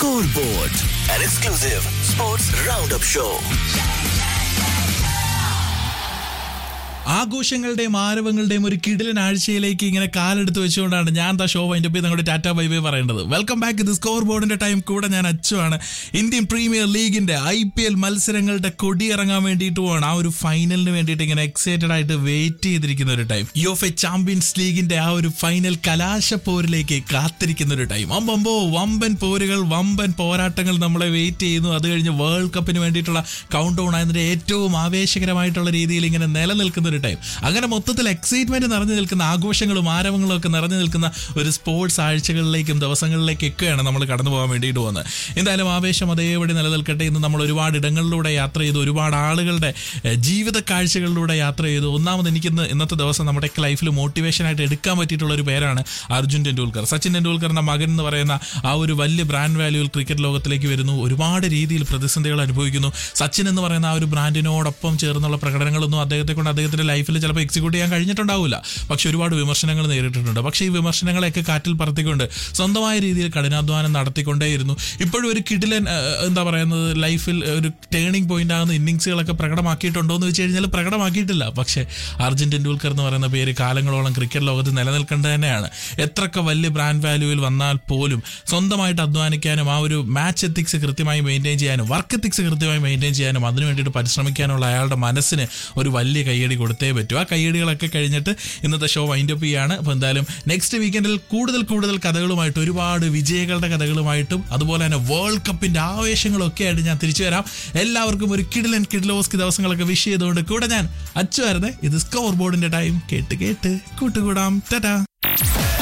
Scoreboard, an exclusive sports roundup show. ആഘോഷങ്ങളുടെയും ആരവങ്ങളുടെയും ഒരു കിടിലൻ ആഴ്ചയിലേക്ക് ഇങ്ങനെ കാലെടുത്ത് വെച്ചുകൊണ്ടാണ് ഞാൻ ദാ ഷോ വൈൻഡ് അപ്പ് നിങ്ങളുടെ ടാറ്റ ബൈ ബൈ പറയേണ്ടത് വെൽക്കം ബാക്ക് ഇത് സ്കോർ ബോർഡിന്റെ ടൈം കൂടെ ഞാൻ അച്ചുവാണ് ഇന്ത്യൻ പ്രീമിയർ ലീഗിന്റെ ഐ പി എൽ മത്സരങ്ങളുടെ കൊടി ഇറങ്ങാൻ വേണ്ടിയിട്ട് പോവാണ് ആ ഒരു ഫൈനലിന് വേണ്ടിയിട്ട് ഇങ്ങനെ എക്സൈറ്റഡ് ആയിട്ട് വെയിറ്റ് ചെയ്തിരിക്കുന്ന ഒരു time U F A champions ലീഗിന്റെ ആ ഒരു ഫൈനൽ കലാശപ്പോരിലേക്ക് കാത്തിരിക്കുന്ന ഒരു ടൈം അമ്പമ്പോ വമ്പൻ പോരുകൾ വമ്പൻ പോരാട്ടങ്ങൾ നമ്മളെ വെയിറ്റ് ചെയ്യുന്നു അത് കഴിഞ്ഞ് വേൾഡ് കപ്പിന് വേണ്ടിയിട്ടുള്ള കൗണ്ട് ഡൗൺ ആയതിന്റെ ഏറ്റവും ആവേശകരമായിട്ടുള്ള രീതിയിൽ ഇങ്ങനെ നിലനിൽക്കുന്ന ഒരു ടൈം അങ്ങനെ മൊത്തത്തിൽ എക്സൈറ്റ്മെന്റ് നിറഞ്ഞു നിൽക്കുന്ന ആഘോഷങ്ങളും ആരവങ്ങളും ഒക്കെ നിറഞ്ഞു നിൽക്കുന്ന ഒരു സ്പോർട്സ് ആഴ്ചകളിലേക്കും ദിവസങ്ങളിലേക്കൊക്കെയാണ് നമ്മൾ കടന്നു പോകാൻ വേണ്ടിയിട്ട് പോകുന്നത് എന്തായാലും ആവേശം അതേപടി നിലനിൽക്കട്ടെ ഇന്ന് നമ്മൾ ഒരുപാട് ഇടങ്ങളിലൂടെ യാത്ര ചെയ്തു ഒരുപാട് ആളുകളുടെ എഹ്, ജീവിത കാഴ്ചകളിലൂടെ യാത്ര ചെയ്തു ഒന്നാമത് എനിക്കിന്ന് ഇന്നത്തെ ദിവസം നമ്മുടെ ലൈഫിൽ മോട്ടിവേഷനായിട്ട് എടുക്കാൻ പറ്റിയിട്ടുള്ള ഒരു പേരാണ് അർജുൻ ടെണ്ടുൽക്കർ സച്ചിൻ ടെണ്ടുൽക്കറിന്റെ മകൻ എന്ന് പറയുന്ന ആ ഒരു വലിയ ബ്രാൻഡ് വാല്യൂവിൽ ക്രിക്കറ്റ് ലോകത്തിലേക്ക് വരുന്നു ഒരുപാട് രീതിയിൽ പ്രതിസന്ധികൾ അനുഭവിക്കുന്നു സച്ചിൻ എന്ന് പറയുന്ന ആ ഒരു ബ്രാൻഡിനോടൊപ്പം ചേർന്നുള്ള പ്രകടനങ്ങളൊന്നും അദ്ദേഹത്തെ കൊണ്ട് അദ്ദേഹത്തിന്റെ ലൈഫിൽ ചിലപ്പോൾ എക്സിക്യൂട്ട് ചെയ്യാൻ കഴിഞ്ഞിട്ടുണ്ടാവില്ല പക്ഷെ ഒരുപാട് വിമർശനങ്ങൾ നേരിട്ടിട്ടുണ്ട് പക്ഷേ ഈ വിമർശനങ്ങളെയൊക്കെ കാറ്റിൽ പറത്തിക്കൊണ്ട് സ്വന്തമായ രീതിയിൽ കഠിനാധ്വാനം നടത്തിക്കൊണ്ടേയിരുന്നു ഇപ്പോഴും ഒരു കിടിലൻ ആ, എന്താ പറയുന്നത് ലൈഫിൽ ഒരു ടേണിംഗ് പോയിന്റ് ആകുന്ന ഇന്നിങ്സുകളൊക്കെ പ്രകടമാക്കിയിട്ടുണ്ടോ എന്ന് വെച്ച് കഴിഞ്ഞാൽ പ്രകടമാക്കിയിട്ടില്ല പക്ഷേ അർജുൻ ടെണ്ടുൽക്കർ എന്ന് പറയുന്ന പേര് കാലങ്ങളോളം ക്രിക്കറ്റ് ലോകത്ത് നിലനിൽക്കേണ്ടത് തന്നെയാണ് എത്രയൊക്കെ വലിയ ബ്രാൻഡ് വാല്യൂവിൽ വന്നാൽ പോലും സ്വന്തമായിട്ട് അധ്വാനിക്കാനും ആ ഒരു മാച്ച് എത്തിക്സ് കൃത്യമായി മെയിൻറ്റെയിൻ ചെയ്യാനും വർക്ക് എത്തിക്സ് കൃത്യമായി മെയിൻറ്റെയിൻ ചെയ്യാനും അതിനു വേണ്ടിയിട്ട് പരിശ്രമിക്കാനുള്ള അയാളുടെ മനസ്സിന് ഒരു വലിയ കയ്യടി കൊടുത്തേ പറ്റൂ ആ കയ്യടികളൊക്കെ കഴിഞ്ഞിട്ട് ഇന്നത്തെ ഷോ വൈൻഡ് അപ്പ് ചെയ്യാണ് അപ്പോൾ എന്തായാലും നെക്സ്റ്റ് വീക്കെൻഡിൽ കൂടുതൽ കൂടുതൽ കഥകളുമായിട്ട് ഒരുപാട് വിജയികളുടെ കഥകളുമായിട്ടും അതുപോലെ തന്നെ വേൾഡ് കപ്പിന്റെ ആവേശങ്ങളും ഒക്കെ ആയിട്ട് ഞാൻ തിരിച്ചു വരാം എല്ലാവർക്കും ഒരു കിടിലൻ കിഡിലോസ്കി ദിവസങ്ങളൊക്കെ വിഷ് ചെയ്തുകൊണ്ട് കൂടെ ഞാൻ അച്ചുവായിരുന്നേ ഇത് സ്കോർ ബോർഡിന്റെ ടൈം കേട്ട് കേട്ട് കൂട്ടുകൂടാം ടാറ്റാ